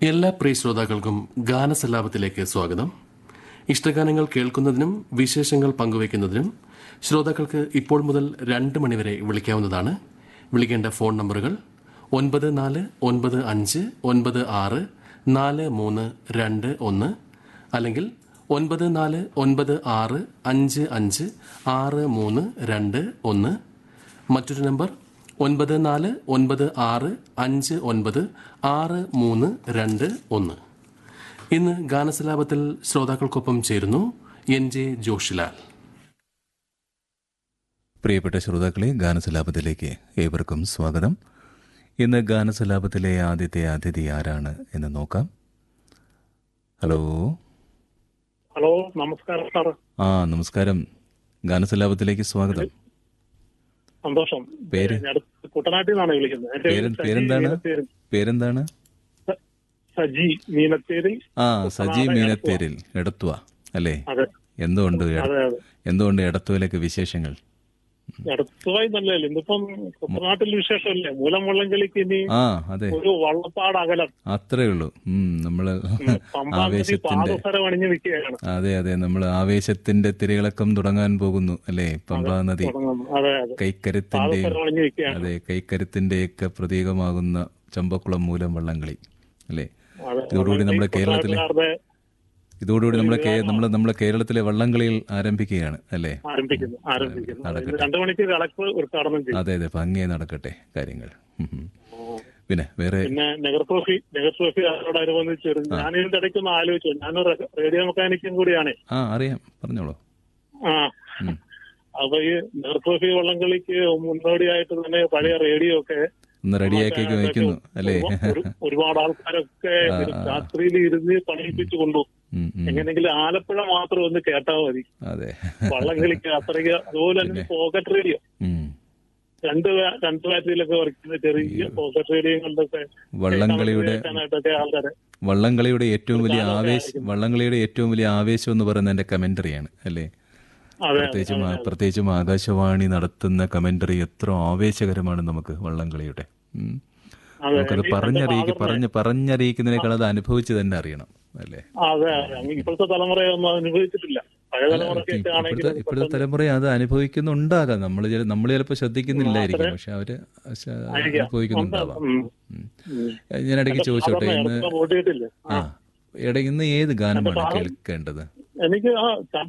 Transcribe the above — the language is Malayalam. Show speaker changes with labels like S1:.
S1: എല്ലാ പ്രിയ ശ്രോതാക്കൾക്കും ഗാനസല്ലാപത്തിലേക്ക് സ്വാഗതം ഇഷ്ടഗാനങ്ങൾ കേൾക്കുന്നതിനും വിശേഷങ്ങൾ പങ്കുവയ്ക്കുന്നതിനും ശ്രോതാക്കൾക്ക് ഇപ്പോൾ മുതൽ രണ്ട് മണിവരെ വിളിക്കാവുന്നതാണ് വിളിക്കേണ്ട ഫോൺ നമ്പറുകൾ ഒൻപത് നാല് ഒൻപത് അഞ്ച് ഒൻപത് ആറ് നാല് മൂന്ന് രണ്ട് ഒന്ന് അല്ലെങ്കിൽ ഒൻപത് നാല് ഒൻപത് ആറ് അഞ്ച് അഞ്ച് ആറ് മൂന്ന് രണ്ട് ഒന്ന് മറ്റൊരു നമ്പർ ഒൻപത് നാല് ഒൻപത് ആറ് അഞ്ച് ഒൻപത് ആറ് മൂന്ന് രണ്ട് ഒന്ന് ഇന്ന് ഗാനസലാപത്തിൽ ശ്രോതാക്കൾക്കൊപ്പം ചേരുന്നു എൻ ജെ ജോഷിലാൽ
S2: പ്രിയപ്പെട്ട ശ്രോതാക്കളെ ഗാനസലാപത്തിലേക്ക് ഏവർക്കും സ്വാഗതം ഇന്ന് ഗാനസലാപത്തിലെ ആദ്യത്തെ അതിഥി ആരാണ് എന്ന് നോക്കാം ഹലോ
S3: ഹലോ നമസ്കാരം സാർ
S2: ആ നമസ്കാരം ഗാനസലാപത്തിലേക്ക് സ്വാഗതം
S3: സന്തോഷം
S2: പേര്?
S3: ഞാൻ അടുത്ത് കുട്ടനാട്ടിൽ നിന്നാണ് വിളിക്കുന്നത് എന്റെ
S2: പേര്
S3: പേര് സജി
S2: പേരെന്താണ്
S3: മീനത്തേരിൽ.
S2: പേരെന്താണ്
S3: സ- സജി മീനത്തേരിൽ
S2: ആ സജി മീനത്തേരിൽ എടത്തുവ അല്ലേ
S3: അതെ
S2: എന്തുകൊണ്ട് എട-
S3: അതെ അതെ
S2: എന്തുകൊണ്ട് എടത്തുവയിലേക്ക് വിശേഷങ്ങൾ
S3: അടുത്തതായി നല്ലതല്ലേ ഇന്നിപ്പം കുട്ടനാട്ടിൽ വിശേഷമല്ലേ മൂലം വള്ളംകളിക്ക് ഇനി
S2: ആ അതെ
S3: ഒരു വള്ളപ്പാട് അകലം
S2: അത്രേ ഉള്ളൂ ഉം നമ്മള്
S3: പമ്പാനദി
S2: ആവേശത്തിന്റെ
S3: പാദസരം അണിഞ്ഞു നിൽക്കുകയാണ്
S2: അതെ അതെ നമ്മൾ ആവേശത്തിന്റെ തിരയിളക്കം തുടങ്ങാൻ പോകുന്നു അല്ലേ പമ്പാ നദി
S3: തുടങ്ങുന്നു. അതെ അതെ
S2: കൈക്കരുത്തിന്റെയും
S3: പാദസരം അണിഞ്ഞു നിൽക്കുകയാണ്
S2: അതെ കൈക്കരുത്തിന്റെയൊക്കെ പ്രതീകമാകുന്ന ചമ്പക്കുളം മൂലം വള്ളംകളി അല്ലേ
S3: അതെ
S2: ഇതോടുകൂടി നമ്മുടെ കേരളത്തിലെ
S3: കുട്ടനാട്ടുകാരുടെ
S2: ഇതോടുകൂടി നമ്മുടെ കേ- നമ്മൾ നമ്മുടെ കേരളത്തിലെ വള്ളംകളിയിൽ ആരംഭിക്കുകയാണ് അല്ലേ
S3: ആരംഭിക്കുന്നു ആരംഭിക്കുന്നു
S2: നടക്കട്ടെ.
S3: ഇന്ന് രണ്ടു മണിക്ക് കളക്ടർ ഉദ്ഘാടനം ചെയ്യും
S2: അതെ അതെ ഭംഗിയായി നടക്കട്ടെ കാര്യങ്ങൾ ഉം, ഉം. പിന്നെ വേറെ
S3: പിന്നെ നെഗർ ട്രോഫി നെഗർ ട്രോഫി അതിനോടനുബന്ധിച്ച് ഒരു- ഞാൻ ഇതിന്റെ ഇടയ്ക്ക് ഒന്ന് ആലോചിച്ചു ഞാനൊരു റേഡിയോ മെക്കാനിക്കും കൂടിയാണ്
S2: ആ അറിയാം പറഞ്ഞോളൂ
S3: ആ
S2: ഉം.
S3: അപ്പൊ ഈ നെഗർ ട്രോഫി വള്ളംകളിക്ക് മുന്നോടിയായിട്ട് തന്നെ പഴയ റേഡിയോ ഒക്കെ
S2: ഒന്ന് റെഡിയാക്കി വെക്കുന്നു അല്ലേ
S3: ഒരു- ഒരുപാട് ആൾക്കാരൊക്കെ രാത്രിയിൽ ഇരുന്ന് പണിയിപ്പിച്ചു കൊണ്ടു
S2: ഉം, ഉം.
S3: എങ്ങനെയെങ്കിലും ആലപ്പുഴ മാത്രം ഒന്ന് കേട്ടാൽ മതി
S2: അതെ
S3: വള്ളംകളിക്ക് അത്രയ്ക്ക് അതുപോലെ തന്നെ പോക്കറ്റ് റേഡിയോ
S2: ഉം.
S3: രണ്ട് ബാ- രണ്ട് ബാറ്ററിയിലൊക്കെ വർക്ക് ചെയ്യുന്ന ചെറിയ പോക്കറ്റ് റേഡിയോകളിലൊക്കെ
S2: വള്ളംകളിയുടെ
S3: കേൾക്കാനായിട്ടൊക്കെ ആൾക്കാരെ
S2: വള്ളംകളിയുടെ ഏറ്റവും വലിയ ആവേശം വള്ളംകളിയുടെ ഏറ്റവും വലിയ ആവേശം എന്ന് പറയുന്നത് എന്റെ കമന്ററിയാണ് അല്ലേ
S3: അതെ
S2: പ്രത്യേകിച്ചും ആ- പ്രത്യേകിച്ചും ആകാശവാണി നടത്തുന്ന കമന്ററി എത്ര ആവേശകരമാണ് നമുക്ക് വള്ളംകളിയുടെ ഉം.
S3: അതെ
S2: നമുക്കത് പറഞ്ഞറിയിക്കും പറഞ്ഞ് പറഞ്ഞറിയിക്കുന്നതിനേക്കാൾ അത് അനുഭവിച്ച് തന്നെ അറിയണം അല്ലേ
S3: അതെ അതെ അങ്ങ് ഇപ്പോഴത്തെ തലമുറയൊന്നും അനുഭവിച്ചിട്ടില്ല പഴയ തലമുറയ്ക്കൊക്കെ ആണെങ്കിൽ
S2: ഇപ്പോഴത്തെ ഇപ്പോഴത്തെ തലമുറ അത് അനുഭവിക്കുന്നുണ്ടാകാം നമ്മൾ നമ്മൾ ചിലപ്പോൾ ശ്രദ്ധിക്കുന്നില്ലായിരിക്കും പക്ഷെ അവര് ശ- അനുഭവിക്കുന്നുണ്ടാവാം
S3: ഉം.
S2: ഉം.
S3: ഉം.
S2: ഞാൻ ഇടയ്ക്ക് ചോദിച്ചോട്ടെ ഇന്ന്
S3: അടുത്ത വോട്ടിയിട്ടില്ലേ
S2: ആ ഇടയ്ക്ക് ഇന്ന് ഏത് ഗാനമാണ് കേൾക്കേണ്ടത്
S3: എനിക്ക് ആ ചമ്പ